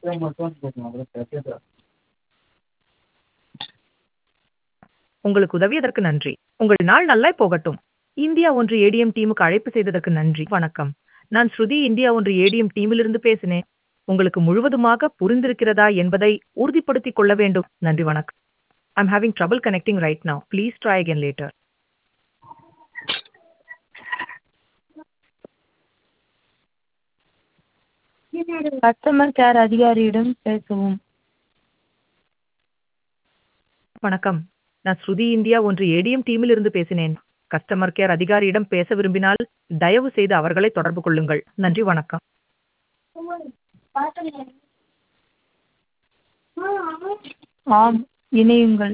உங்களுக்கு உதவியதற்கு நன்றி உங்கள் நாள் நல்லா போகட்டும் இந்தியா ஒன்று ஏடிஎம் டீமுக்கு அழைப்பு செய்ததற்கு நன்றி வணக்கம் நான் ஸ்ருதி இந்தியா ஒன்று ஏடிஎம் டீமிலிருந்து பேசினேன் உங்களுக்கு முழுவதுமாக புரிந்திருக்கிறதா என்பதை உறுதிப்படுத்திக் கொள்ள வேண்டும் நன்றி வணக்கம் I'm having trouble connecting right now please try again later customer care அதிகாரியிடம் பேசவும் வணக்கம் நான் ஸ்ருதி இந்தியா ஒன்று ஏடிஎம் டீமில் இருந்து பேசினேன் கஸ்டமர் கேர் அதிகாரியிடம் பேச விரும்பினால் தயவு செய்து அவர்களை தொடர்பு கொள்ளுங்கள் நன்றி வணக்கம் ஆம் இணையுங்கள்